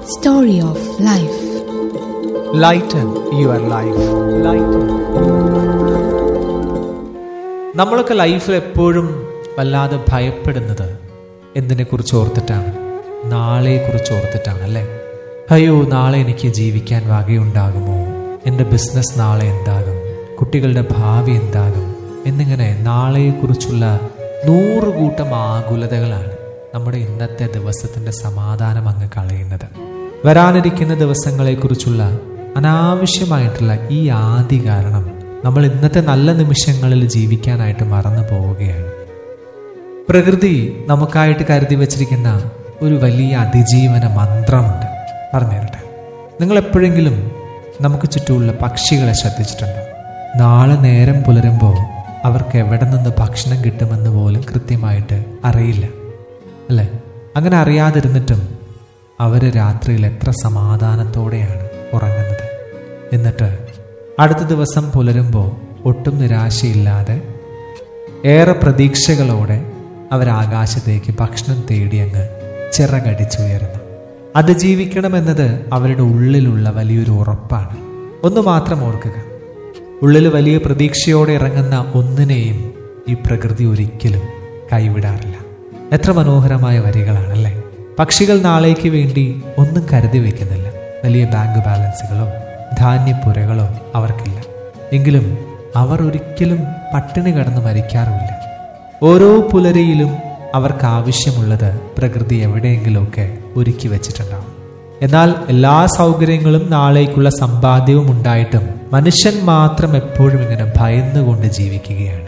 Story of Life. Lighten your life lighten നമ്മളൊക്കെ ലൈഫിൽ എപ്പോഴും വല്ലാതെ ഭയപ്പെടുന്നത് എന്തിനെക്കുറിച്ച് ഓർത്തിട്ടാണ് നാളെക്കുറിച്ച് ഓർത്തിട്ടാണ് അല്ലേ അയ്യോ നാളെ എനിക്ക് ജീവിക്കാൻ വകയുണ്ടാകുമോ എൻ്റെ ബിസിനസ് നാളെ എന്താകും കുട്ടികളുടെ ഭാവി എന്താകും എന്നിങ്ങനെ നാളെക്കുറിച്ചുള്ള നൂറ് കൂട്ടം ആകുലതകളാണ് നമ്മുടെ ഇന്നത്തെ ദിവസത്തിൻ്റെ സമാധാനം അങ്ങ് കളയുന്നത് വരാനിരിക്കുന്ന ദിവസങ്ങളെക്കുറിച്ചുള്ള അനാവശ്യമായിട്ടുള്ള ഈ ആദി കാരണം നമ്മൾ ഇന്നത്തെ നല്ല നിമിഷങ്ങളിൽ ജീവിക്കാനായിട്ട് മറന്നു പോവുകയാണ് പ്രകൃതി നമുക്കായിട്ട് കരുതി വച്ചിരിക്കുന്ന ഒരു വലിയ അതിജീവന മന്ത്രമുണ്ട് പറഞ്ഞു തരട്ടെ നിങ്ങൾ എപ്പോഴെങ്കിലും നമുക്ക് ചുറ്റുമുള്ള പക്ഷികളെ ശ്രദ്ധിച്ചിട്ടുണ്ടോ നാളെ നേരം പുലരുമ്പോൾ അവർക്ക് എവിടെ നിന്ന് ഭക്ഷണം കിട്ടുമെന്ന് പോലും കൃത്യമായിട്ട് അറിയില്ല അല്ലേ അങ്ങനെ അറിയാതിരുന്നിട്ടും അവർ രാത്രിയിൽ എത്ര സമാധാനത്തോടെയാണ് ഉറങ്ങുന്നത് എന്നിട്ട് അടുത്ത ദിവസം പുലരുമ്പോൾ ഒട്ടും നിരാശയില്ലാതെ ഏറെ പ്രതീക്ഷകളോടെ അവരാകാശത്തേക്ക് ഭക്ഷണം തേടി അങ്ങ് ചിറകടിച്ചുയരുന്നു അതിജീവിക്കണമെന്നത് അവരുടെ ഉള്ളിലുള്ള വലിയൊരു ഉറപ്പാണ് ഒന്ന് മാത്രം ഓർക്കുക ഉള്ളിൽ വലിയ പ്രതീക്ഷയോടെ ഇറങ്ങുന്ന ഒന്നിനെയും ഈ പ്രകൃതി ഒരിക്കലും കൈവിടാറില്ല എത്ര മനോഹരമായ വരികളാണല്ലേ പക്ഷികൾ നാളേക്ക് വേണ്ടി ഒന്നും കരുതി വെക്കുന്നില്ല വലിയ ബാങ്ക് ബാലൻസുകളോ ധാന്യപ്പുരകളോ അവർക്കില്ല എങ്കിലും അവർ ഒരിക്കലും പട്ടിണി കടന്ന് മരിക്കാറുമില്ല ഓരോ പുലരിയിലും അവർക്ക് ആവശ്യമുള്ളത് പ്രകൃതി എവിടെയെങ്കിലുമൊക്കെ ഒരുക്കി വെച്ചിട്ടുണ്ടാവും എന്നാൽ എല്ലാ സൗകര്യങ്ങളും നാളേക്കുള്ള സമ്പാദ്യവും ഉണ്ടായിട്ടും മനുഷ്യൻ മാത്രം എപ്പോഴും ഇങ്ങനെ ഭയന്നുകൊണ്ട് ജീവിക്കുകയാണ്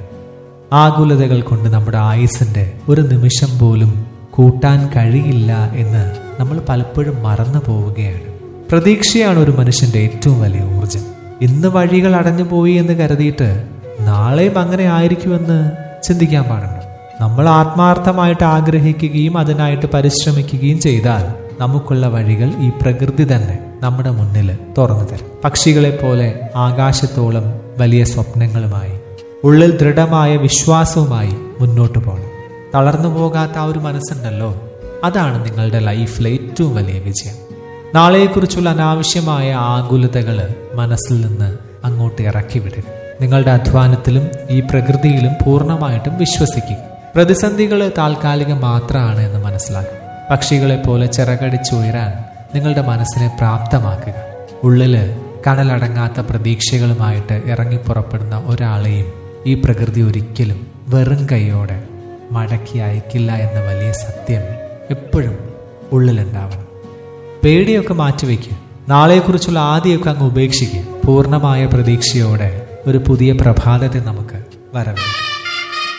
ആകുലതകൾ കൊണ്ട് നമ്മുടെ ആയുസിന്റെ ഒരു നിമിഷം പോലും കൂട്ടാൻ കഴിയില്ല എന്ന് നമ്മൾ പലപ്പോഴും മറന്നു പോവുകയാണ് പ്രതീക്ഷയാണ് ഒരു മനുഷ്യന്റെ ഏറ്റവും വലിയ ഊർജം ഇന്ന് വഴികൾ അടഞ്ഞു പോയി എന്ന് കരുതിയിട്ട് നാളെയും അങ്ങനെ ആയിരിക്കുമെന്ന് ചിന്തിക്കാൻ പാടുണ്ട് നമ്മൾ ആത്മാർത്ഥമായിട്ട് ആഗ്രഹിക്കുകയും അതിനായിട്ട് പരിശ്രമിക്കുകയും ചെയ്താൽ നമുക്കുള്ള വഴികൾ ഈ പ്രകൃതി തന്നെ നമ്മുടെ മുന്നിൽ തുറന്നു തരും പക്ഷികളെ പോലെ ആകാശത്തോളം വലിയ സ്വപ്നങ്ങളുമായി ഉള്ളിൽ ദൃഢമായ വിശ്വാസവുമായി മുന്നോട്ട് പോകണം തളർന്നു പോകാത്ത ആ ഒരു മനസ്സുണ്ടല്ലോ അതാണ് നിങ്ങളുടെ ലൈഫിലെ ഏറ്റവും വലിയ വിജയം നാളെക്കുറിച്ചുള്ള അനാവശ്യമായ ആകുലതകൾ മനസ്സിൽ നിന്ന് അങ്ങോട്ട് ഇറക്കി വിടുക നിങ്ങളുടെ അധ്വാനത്തിലും ഈ പ്രകൃതിയിലും പൂർണ്ണമായിട്ടും വിശ്വസിക്കുക പ്രതിസന്ധികൾ താൽക്കാലികം മാത്രമാണ് എന്ന് മനസ്സിലാക്കുക പക്ഷികളെ പോലെ ചിറകടിച്ചുയരാൻ നിങ്ങളുടെ മനസ്സിനെ പ്രാപ്തമാക്കുക ഉള്ളില് കനലടങ്ങാത്ത പ്രതീക്ഷകളുമായിട്ട് ഇറങ്ങിപ്പുറപ്പെടുന്ന ഒരാളെയും ഈ പ്രകൃതി ഒരിക്കലും വെറും കൈയോടെ മടക്കി അയക്കില്ല എന്ന വലിയ സത്യം എപ്പോഴും ഉള്ളിലുണ്ടാവണം പേടിയൊക്കെ മാറ്റിവെക്കുക നാളെക്കുറിച്ചുള്ള ആദ്യമൊക്കെ അങ്ങ് ഉപേക്ഷിക്കുക പൂർണ്ണമായ പ്രതീക്ഷയോടെ ഒരു പുതിയ പ്രഭാതത്തെ നമുക്ക് വരവേൽക്കാം